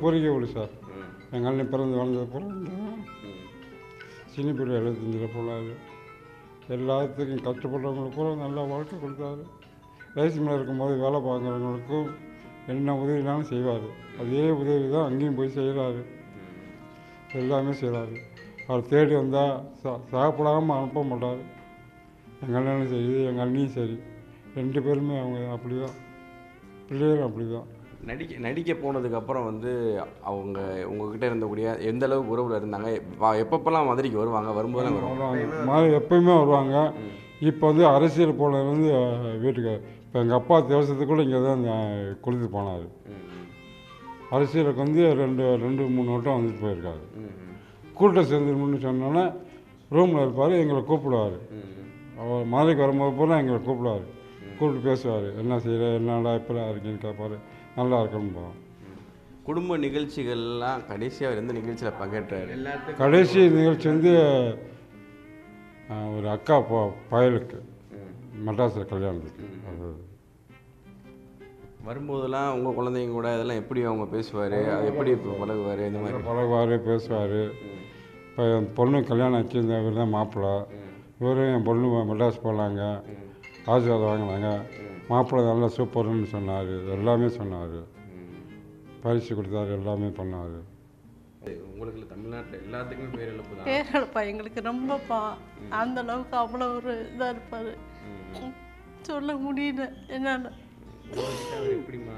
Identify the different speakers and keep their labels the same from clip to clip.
Speaker 1: கோரிக்கை உண்டு சார் எங்கள் அண்ணன் பிறந்து வளர்ந்தது போல சின்ன பிள்ளை எழுபத்தஞ்சில் போனார் எல்லாத்துக்கும் கஷ்டப்படுறவங்களுக்கு பூரா நல்லா வாழ்க்கை கொடுத்தாரு ரைஸ் மில்ல இருக்கும்போது வேலை பார்க்குறவங்களுக்கும் என்ன உதவினாலும் செய்வார் அதே உதவி தான் அங்கேயும் போய் செய்கிறாரு எல்லாமே செய்கிறாரு அவர் தேடி வந்தால் சா சாப்பிடாமல் அனுப்ப மாட்டார் எங்கள் அண்ணனும் சரி எங்கள் அண்ணியும் சரி ரெண்டு பேருமே அவங்க அப்படி தான் பிள்ளைகளும் அப்படி தான்
Speaker 2: நடிக்க நடிக்க போனதுக்கு அப்புறம் வந்து அவங்க உங்ககிட்ட இருந்தக்கூடிய எந்த அளவுக்கு உறவுல இருந்தாங்க வா- எப்பப்பெல்லாம் மதுரைக்கு வருவாங்க வரும்போதெல்லாம் வருவாங்க
Speaker 1: வருவாங்க மாதிரி எப்பயுமே வருவாங்க இப்போ வந்து அரசியல் போனதுலேருந்து வீட்டுக்கு இப்போ எங்கள் அப்பா தேவசத்துக்கு கூட இங்கே தான் கொடுத்து போனார் அரசியலுக்கு வந்து ரெண்டு ரெண்டு மூணு வட்டம் வந்துட்டு போயிருக்காரு கூட்டம் சேர்ந்துருமுன்னு சொன்னோன்னே ரூமில் இருப்பார் எங்களை கூப்பிடுவார் அவர் மதுரைக்கு வரும்போது பூரா எங்களை கூப்பிடுவார் கூப்பிட்டு பேசுவார் என்ன செய்கிற என்னடா எப்படா இருக்கீன்னு கேட்பாரு நல்லா இருக்கணும் போவோம்
Speaker 2: குடும்ப நிகழ்ச்சிகள்லாம் கடைசியாக எந்த நிகழ்ச்சியில் பங்கேற்றாரு எல்லாத்துக்கும்
Speaker 1: கடைசி நிகழ்ச்சி வந்து ஆஹ், ஒரு அக்கா ப பயலுக்கு மெட்ராஸில் கல்யாணத்துக்கு அது
Speaker 2: வரும்போதெல்லாம் உங்கள் குழந்தைங்க கூட இதெல்லாம் எப்படி அவங்க பேசுவார் அது எப்படி பழகுவார் இந்த மாதிரி
Speaker 1: பழகுவார் பேசுவார் இப்போ என் பொண்ணு கல்யாணம் ஆச்சு இந்த இவர் தான் மாப்பிள்ளை இவரும் என் பொண்ணு மெட்ராஸ் போகலாங்க ஆசீர்வாதம் வாங்கினாங்க மாப்பிள்ளை நல்லா சூப்பர்னு சொன்னார் எல்லாமே சொன்னார் பரிசு கொடுத்தாரு எல்லாமே பண்ணார்
Speaker 2: உங்களுக்கு தமிழ்நாட்டில் எல்லாத்துக்குமே பேர் இழப்பு தான்
Speaker 3: பேரழப்பா எங்களுக்கு ரொம்ப பா அந்த அளவுக்கு அவ்வளோ ஒரு இதாக இருப்பார் சொல்ல முடியல என்னால்
Speaker 2: எப்படிமா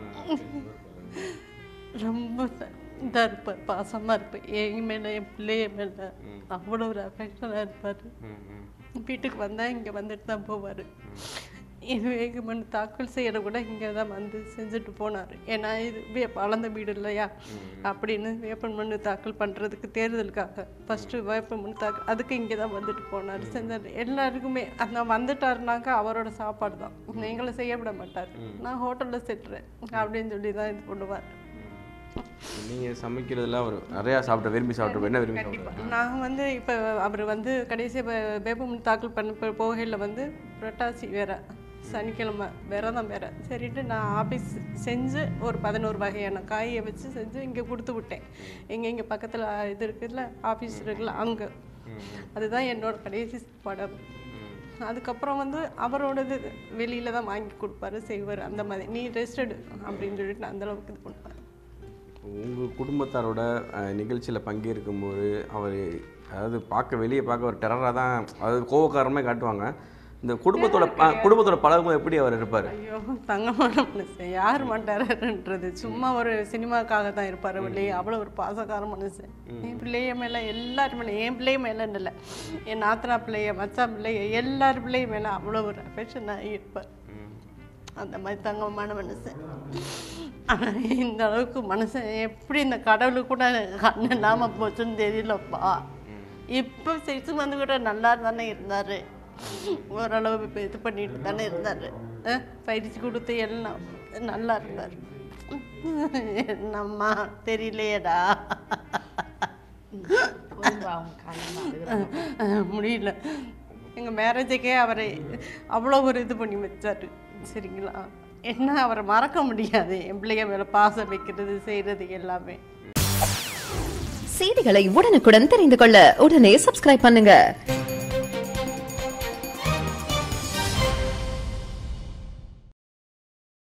Speaker 3: ரொம்ப இதாக இருப்பார் பாசமாக இருப்பார் என் மேலே என் பிள்ளைய மேலே அவ்வளோ ஒரு அஃபெக்ஷனாக இருப்பார் வீட்டுக்கு வந்தால் இங்கே வந்துட்டு தான் போவார் இது வேகமனு தாக்கல் செய்யற கூட இங்கே தான் வந்து செஞ்சுட்டு போனார் ஏன்னா இது வே- வளர்ந்த வீடு இல்லையா அப்படின்னு வேப்பமனு தாக்கல் பண்ணுறதுக்கு தேர்தலுக்காக ஃபஸ்ட்டு வேப்பமனு தாக்கல் அதுக்கு இங்கே தான் வந்துட்டு போனார் செஞ்சார் எல்லாருக்குமே அந்த வந்துட்டாருனாக்கா அவரோட சாப்பாடு தான் எங்களை செய்ய விட மாட்டார் நான் ஹோட்டலில் செட்டுறேன் அப்படின்னு சொல்லி தான் இது பண்ணுவார்
Speaker 2: நீங்கள் சமைக்கிறதுல அவர் நிறையா சாப்பிட்ட விரும்பி சாப்பிட்ற என்ன விரும்பி சாப்பிட்றாரு
Speaker 3: நான் வந்து இப்போ அவர் வந்து கடைசி வேப்பமனு தாக்கல் பண்ண போகையில் வந்து புரட்டாசி வேற சனிக்கிழமை விரதம் வேற சரிட்டு நான் ஆஃபீஸ் செஞ்சு ஒரு பதினோரு வகையான காயை வச்சு செஞ்சு இங்கே கொடுத்து விட்டேன் எங்கே இங்கே பக்கத்தில் இது இருக்குல்ல ஆஃபீஸ் இருக்குல்ல அங்கே அதுதான் என்னோட கடைசி படம் அதுக்கப்புறம் வந்து அவரோடது வெளியில தான் வாங்கி கொடுப்பாரு செய்வார் அந்த மாதிரி நீ ரெஸ்ட் எடு அப்படின்னு சொல்லிட்டு அந்த அளவுக்கு இது பண்ணுவார்
Speaker 2: உங்கள் குடும்பத்தாரோட நிகழ்ச்சியில் பங்கேற்கும்போது அவர் அதாவது பார்க்க வெளியே பார்க்க ஒரு டெரராக தான் அதாவது கோவக்காரமே காட்டுவாங்க இந்த குடும்பத்தோட ப- குடும்பத்தோட பழகும்போது எப்படி அவர் இருப்பார்
Speaker 3: ஐயோ தங்கமான மனுஷன் யார் மாட்டாருன்றது சும்மா ஒரு சினிமாக்காக தான் இருப்பார் வெளியே அவ்வளோ ஒரு பாசக்கார மனுஷன் என் பிள்ளைய மேலே எல்லார் மேலே என் பிள்ளைய மேலேன்னு இல்லை என் நாத்தனா பிள்ளைய மச்சான் பிள்ளைய எல்லார் பிள்ளைய மேலே அவ்வளோ ஒரு அஃபெக்ஷனாக இருப்பார் அந்த மாதிரி தங்கமான மனுஷன் ஆனா இந்த அளவுக்கு மனுஷன் எப்படி இந்த கடவுளுக்கு கூட கண்ணு இல்லாமல் போச்சுன்னு தெரியலப்பா இப்போ சிக்ஸ் மந்த் கூட நல்லா தானே இருந்தார் ஓரளவு இப்போ இது பண்ணிட்டு தானே இருந்தார் பயிற்சி கொடுத்து எல்லாம் நல்லா இருந்தார் என்னம்மா தெரியலையேடா முடியல எங்கள் மேரேஜுக்கே அவரை அவ்வளோ ஒரு இது பண்ணி வச்சாரு சரிங்களா என்ன அவரை மறக்க முடியாது என் பிள்ளைய மேலே பாசம் வைக்கிறது செய்கிறது எல்லாமே
Speaker 4: செய்திகளை உடனுக்குடன் தெரிந்து கொள்ள உடனே சப்ஸ்கிரைப் பண்ணுங்க